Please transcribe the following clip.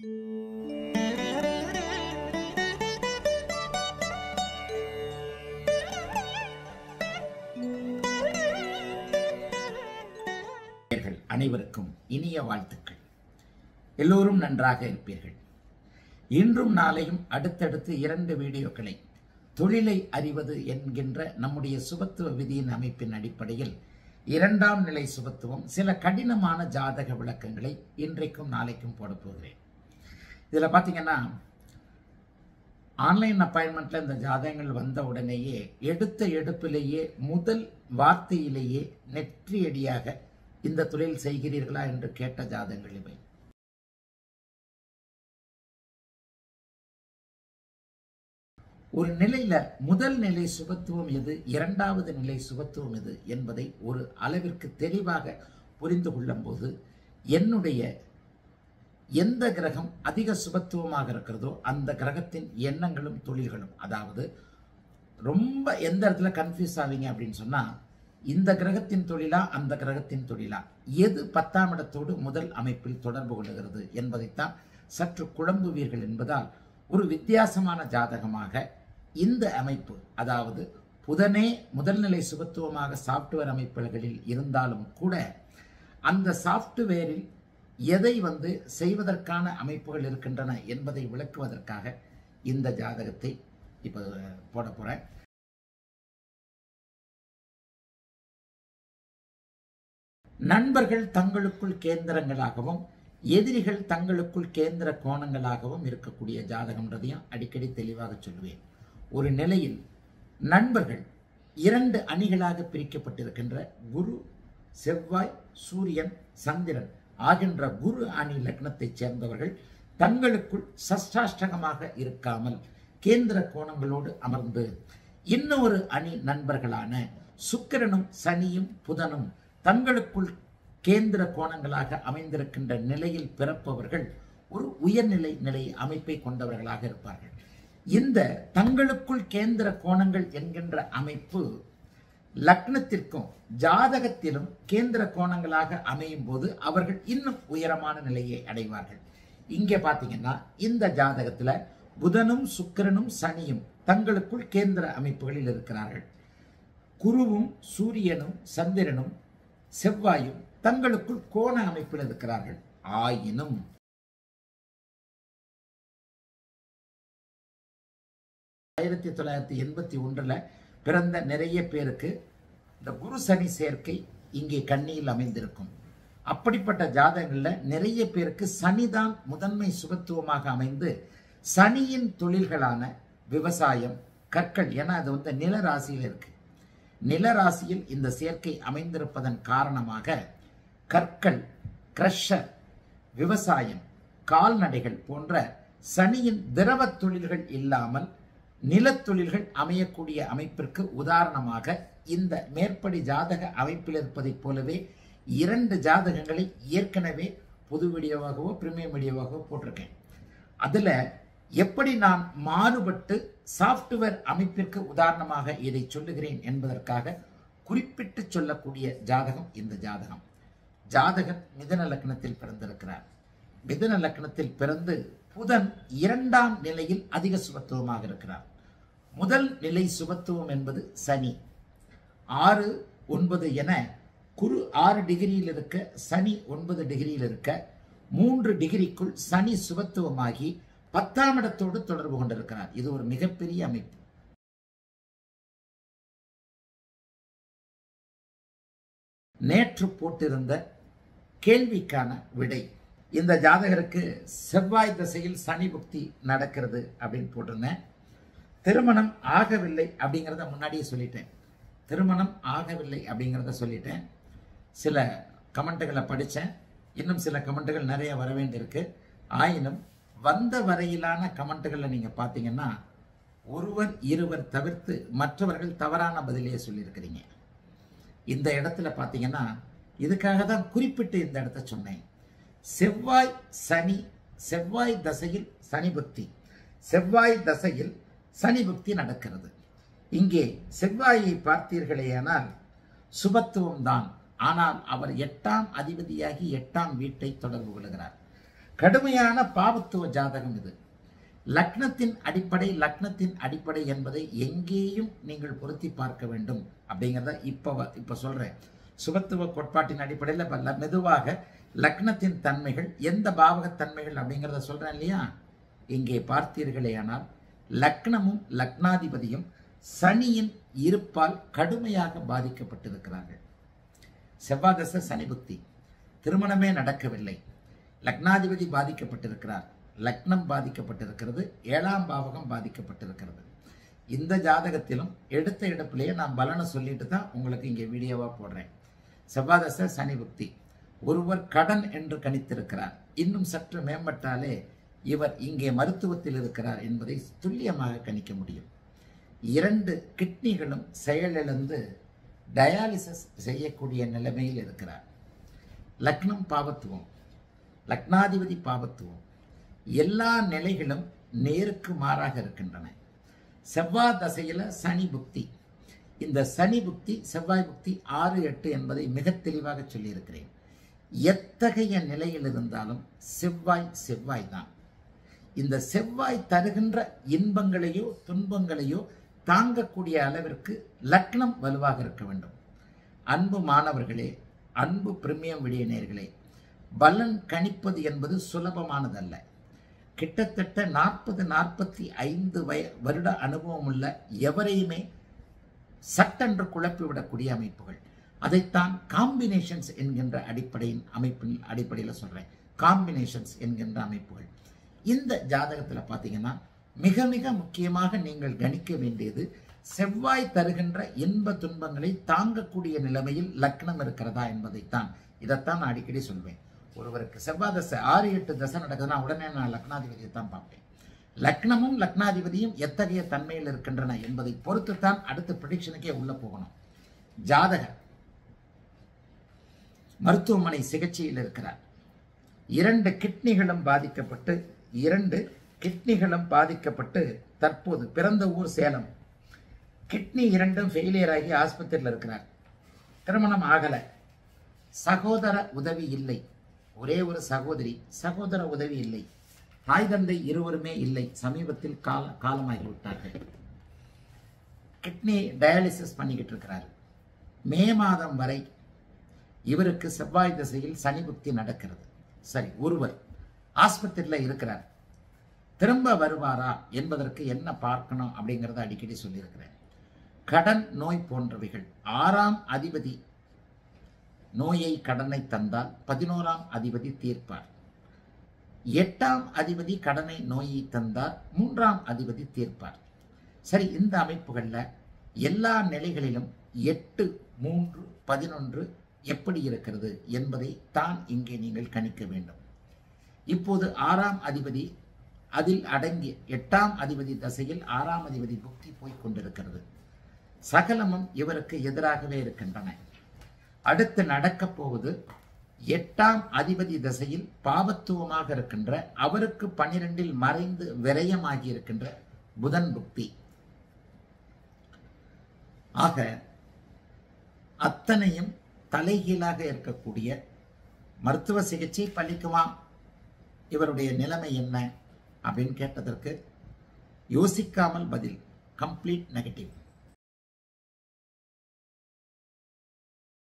நேயர்கள் அனைவருக்கும் இனிய வாழ்த்துக்கள் எல்லோரும் நன்றாக இருப்பீர்கள் இன்றும் நாளையும் அடுத்தடுத்து இரண்டு வீடியோக்களை தொழிலை அறிவது என்கின்ற நம்முடைய சுபத்துவ விதியின் அமைப்பின் அடிப்படையில் இரண்டாம் நிலை சுபத்துவம் சில கடினமான ஜாதக விளக்கங்களை இன்றைக்கும் நாளைக்கும் போட போகிறேன் இதில் பார்த்தீங்கன்னா ஆன்லைன் அப்பாயின்மெண்ட்ல இந்த ஜாதகங்கள் வந்த உடனேயே எடுத்த எடுப்பிலேயே முதல் வார்த்தையிலேயே நெற்றியடியாக இந்த தொழில் செய்கிறீர்களா என்று கேட்ட ஜாதகங்கள் இவை ஒரு நிலையில முதல் நிலை சுபத்துவம் எது இரண்டாவது நிலை சுபத்துவம் எது என்பதை ஒரு அளவிற்கு தெளிவாக புரிந்து கொள்ளும் போது என்னுடைய எந்த கிரகம் அதிக சுபத்துவமாக இருக்கிறதோ அந்த கிரகத்தின் எண்ணங்களும் தொழில்களும் அதாவது ரொம்ப எந்த இடத்துல கன்ஃபியூஸ் ஆவீங்க அப்படின்னு சொன்னா இந்த கிரகத்தின் தொழிலா அந்த கிரகத்தின் தொழிலா எது பத்தாம் இடத்தோடு முதல் அமைப்பில் தொடர்பு கொள்ளுகிறது என்பதைத்தான் சற்று குழம்புவீர்கள் என்பதால் ஒரு வித்தியாசமான ஜாதகமாக இந்த அமைப்பு அதாவது புதனே முதல்நிலை சுபத்துவமாக சாப்ட்வேர் அமைப்புகளில் இருந்தாலும் கூட அந்த சாப்ட்வேரில் எதை வந்து செய்வதற்கான அமைப்புகள் இருக்கின்றன என்பதை விளக்குவதற்காக இந்த ஜாதகத்தை இப்போ போட போறேன் நண்பர்கள் தங்களுக்குள் கேந்திரங்களாகவும் எதிரிகள் தங்களுக்குள் கேந்திர கோணங்களாகவும் இருக்கக்கூடிய ஜாதகம்ன்றதையும் அடிக்கடி தெளிவாக சொல்லுவேன் ஒரு நிலையில் நண்பர்கள் இரண்டு அணிகளாக பிரிக்கப்பட்டிருக்கின்ற குரு செவ்வாய் சூரியன் சந்திரன் ஆகின்ற குரு அணி லக்னத்தைச் சேர்ந்தவர்கள் தங்களுக்குள் சஷ்டாஷ்டகமாக இருக்காமல் கேந்திர கோணங்களோடு அமர்ந்து இன்னொரு அணி நண்பர்களான சுக்கிரனும் சனியும் புதனும் தங்களுக்குள் கேந்திர கோணங்களாக அமைந்திருக்கின்ற நிலையில் பிறப்பவர்கள் ஒரு உயர்நிலை நிலை அமைப்பை கொண்டவர்களாக இருப்பார்கள் இந்த தங்களுக்குள் கேந்திர கோணங்கள் என்கின்ற அமைப்பு லக்னத்திற்கும் ஜாதகத்திலும் கேந்திர கோணங்களாக அமையும் போது அவர்கள் இன்னும் உயரமான நிலையை அடைவார்கள் இங்கே பார்த்தீங்கன்னா இந்த ஜாதகத்துல புதனும் சுக்கிரனும் சனியும் தங்களுக்குள் கேந்திர அமைப்புகளில் இருக்கிறார்கள் குருவும் சூரியனும் சந்திரனும் செவ்வாயும் தங்களுக்குள் கோண அமைப்பில் இருக்கிறார்கள் ஆயினும் ஆயிரத்தி தொள்ளாயிரத்தி எண்பத்தி ஒன்றில் பிறந்த நிறைய பேருக்கு இந்த குரு சனி சேர்க்கை இங்கே கண்ணியில் அமைந்திருக்கும் அப்படிப்பட்ட ஜாதகங்களில் நிறைய பேருக்கு சனிதான் முதன்மை சுபத்துவமாக அமைந்து சனியின் தொழில்களான விவசாயம் கற்கள் ஏன்னா அது வந்து நில ராசியில் இருக்கு நில ராசியில் இந்த சேர்க்கை அமைந்திருப்பதன் காரணமாக கற்கள் கிரஷர் விவசாயம் கால்நடைகள் போன்ற சனியின் திரவ தொழில்கள் இல்லாமல் நிலத்தொழில்கள் அமையக்கூடிய அமைப்பிற்கு உதாரணமாக இந்த மேற்படி ஜாதக அமைப்பில் இருப்பதைப் போலவே இரண்டு ஜாதகங்களை ஏற்கனவே பொது வீடியோவாகவோ பிரீமியம் வீடியோவாகவோ போட்டிருக்கேன் அதில் எப்படி நான் மாறுபட்டு சாஃப்ட்வேர் அமைப்பிற்கு உதாரணமாக இதை சொல்லுகிறேன் என்பதற்காக குறிப்பிட்டு சொல்லக்கூடிய ஜாதகம் இந்த ஜாதகம் ஜாதகன் மிதன லக்னத்தில் பிறந்திருக்கிறார் மிதன லக்னத்தில் பிறந்து புதன் இரண்டாம் நிலையில் அதிக சுபத்துவமாக இருக்கிறார் முதல் நிலை சுபத்துவம் என்பது சனி ஆறு ஒன்பது என குரு ஆறு டிகிரியில் இருக்க சனி ஒன்பது டிகிரியில் இருக்க மூன்று டிகிரிக்குள் சனி சுபத்துவமாகி பத்தாம் இடத்தோடு தொடர்பு கொண்டிருக்கிறார் இது ஒரு மிகப்பெரிய அமைப்பு நேற்று போட்டிருந்த கேள்விக்கான விடை இந்த ஜாதகருக்கு செவ்வாய் திசையில் சனி புக்தி நடக்கிறது அப்படின்னு போட்டிருந்தேன் திருமணம் ஆகவில்லை அப்படிங்கிறத முன்னாடியே சொல்லிட்டேன் திருமணம் ஆகவில்லை அப்படிங்கிறத சொல்லிட்டேன் சில கமெண்ட்டுகளை படித்தேன் இன்னும் சில கமெண்ட்டுகள் நிறைய வர வேண்டியிருக்கு ஆயினும் வந்த வரையிலான கமெண்ட்டுகளை நீங்கள் பார்த்தீங்கன்னா ஒருவர் இருவர் தவிர்த்து மற்றவர்கள் தவறான பதிலையே சொல்லியிருக்கிறீங்க இந்த இடத்துல பார்த்தீங்கன்னா இதுக்காக தான் குறிப்பிட்டு இந்த இடத்த சொன்னேன் செவ்வாய் சனி செவ்வாய் தசையில் சனி புக்தி செவ்வாய் தசையில் சனி புக்தி நடக்கிறது இங்கே செவ்வாயை பார்த்தீர்களேயானால் சுபத்துவம் தான் ஆனால் அவர் எட்டாம் அதிபதியாகி எட்டாம் வீட்டை தொடர்பு கொள்கிறார் கடுமையான பாவத்துவ ஜாதகம் இது லக்னத்தின் அடிப்படை லக்னத்தின் அடிப்படை என்பதை எங்கேயும் நீங்கள் பொருத்தி பார்க்க வேண்டும் அப்படிங்கிறத இப்போ இப்போ சொல்கிறேன் சுபத்துவ கோட்பாட்டின் அடிப்படையில் இப்ப ல- மெதுவாக லக்னத்தின் தன்மைகள் எந்த பாவகத் தன்மைகள் அப்படிங்கிறத சொல்கிறேன் இல்லையா இங்கே பார்த்தீர்களேயானால் லக்னமும் லக்னாதிபதியும் சனியின் இருப்பால் கடுமையாக பாதிக்கப்பட்டிருக்கிறார்கள் செவ்வாதச சனி புக்தி திருமணமே நடக்கவில்லை லக்னாதிபதி பாதிக்கப்பட்டிருக்கிறார் லக்னம் பாதிக்கப்பட்டிருக்கிறது ஏழாம் பாவகம் பாதிக்கப்பட்டிருக்கிறது இந்த ஜாதகத்திலும் எடுத்த இடத்திலேயே நான் பலனை சொல்லிட்டு தான் உங்களுக்கு இங்கே வீடியோவா போடுறேன் செவ்வாதச சனி புக்தி ஒருவர் கடன் என்று கணித்திருக்கிறார் இன்னும் சற்று மேம்பட்டாலே இவர் இங்கே மருத்துவத்தில் இருக்கிறார் என்பதை துல்லியமாக கணிக்க முடியும் இரண்டு கிட்னிகளும் செயலிழந்து டயாலிசிஸ் செய்யக்கூடிய நிலைமையில் இருக்கிறார் லக்னம் பாவத்துவம் லக்னாதிபதி பாவத்துவம் எல்லா நிலைகளும் நேருக்கு மாறாக இருக்கின்றன செவ்வாய் தசையில சனி புக்தி இந்த சனி புக்தி செவ்வாய் புக்தி ஆறு எட்டு என்பதை மிக தெளிவாக சொல்லியிருக்கிறேன் எத்தகைய நிலையில் இருந்தாலும் செவ்வாய் செவ்வாய் தான் இந்த செவ்வாய் தருகின்ற இன்பங்களையோ துன்பங்களையோ தாங்கக்கூடிய அளவிற்கு லக்னம் வலுவாக இருக்க வேண்டும் அன்பு மாணவர்களே அன்பு பிரீமியம் விடியநேர்களே பலன் கணிப்பது என்பது சுலபமானதல்ல கிட்டத்தட்ட நாற்பது நாற்பத்தி ஐந்து வய வருட அனுபவம் உள்ள எவரையுமே சட்டென்று குழப்பிவிடக்கூடிய அமைப்புகள் அதைத்தான் காம்பினேஷன்ஸ் என்கின்ற அடிப்படையின் அமைப்பின் அடிப்படையில் சொல்றேன் காம்பினேஷன்ஸ் என்கின்ற அமைப்புகள் இந்த ஜாதகத்தில் பார்த்தீங்கன்னா மிக மிக முக்கியமாக நீங்கள் கணிக்க வேண்டியது செவ்வாய் தருகின்ற இன்ப துன்பங்களை தாங்கக்கூடிய நிலைமையில் லக்னம் இருக்கிறதா என்பதைத்தான் இதைத்தான் நான் அடிக்கடி சொல்வேன் ஒருவருக்கு செவ்வாய் தசை ஆறு எட்டு தசை நடக்குதுன்னா உடனே நான் லக்னாதிபதியை தான் பார்ப்பேன் லக்னமும் லக்னாதிபதியும் எத்தகைய தன்மையில் இருக்கின்றன என்பதை பொறுத்துத்தான் அடுத்த ப்ரிடிக்ஷனுக்கே உள்ள போகணும் ஜாதகர் மருத்துவமனை சிகிச்சையில் இருக்கிறார் இரண்டு கிட்னிகளும் பாதிக்கப்பட்டு இரண்டு கிட்னிகளும் பாதிக்கப்பட்டு தற்போது பிறந்த ஊர் சேலம் கிட்னி இரண்டும் ஃபெயிலியர் ஆகி ஆஸ்பத்திரியில் இருக்கிறார் திருமணம் ஆகல சகோதர உதவி இல்லை ஒரே ஒரு சகோதரி சகோதர உதவி இல்லை தாய் தந்தை இருவருமே இல்லை சமீபத்தில் கால காலமாகி விட்டார்கள் கிட்னி டயாலிசிஸ் பண்ணிக்கிட்டு இருக்கிறார் மே மாதம் வரை இவருக்கு செவ்வாய் திசையில் சனி புக்தி நடக்கிறது சரி ஒருவர் ஆஸ்பத்திரியில் இருக்கிறார் திரும்ப வருவாரா என்பதற்கு என்ன பார்க்கணும் அப்படிங்கிறத அடிக்கடி சொல்லியிருக்கிறேன் கடன் நோய் போன்றவைகள் ஆறாம் அதிபதி நோயை கடனை தந்தால் பதினோராம் அதிபதி தீர்ப்பார் எட்டாம் அதிபதி கடனை நோயை தந்தால் மூன்றாம் அதிபதி தீர்ப்பார் சரி இந்த அமைப்புகளில் எல்லா நிலைகளிலும் எட்டு மூன்று பதினொன்று எப்படி இருக்கிறது என்பதை தான் இங்கே நீங்கள் கணிக்க வேண்டும் இப்போது ஆறாம் அதிபதி அதில் அடங்கிய எட்டாம் அதிபதி தசையில் ஆறாம் அதிபதி புக்தி போய்க் கொண்டிருக்கிறது சகலமும் இவருக்கு எதிராகவே இருக்கின்றன அடுத்து நடக்கப் போவது எட்டாம் அதிபதி தசையில் பாவத்துவமாக இருக்கின்ற அவருக்கு பன்னிரெண்டில் மறைந்து விரயமாகி இருக்கின்ற புதன் புக்தி ஆக அத்தனையும் தலைகீழாக இருக்கக்கூடிய மருத்துவ சிகிச்சை பலிக்குமா இவருடைய நிலைமை என்ன அப்படின்னு கேட்டதற்கு யோசிக்காமல் பதில் கம்ப்ளீட் நெகட்டிவ்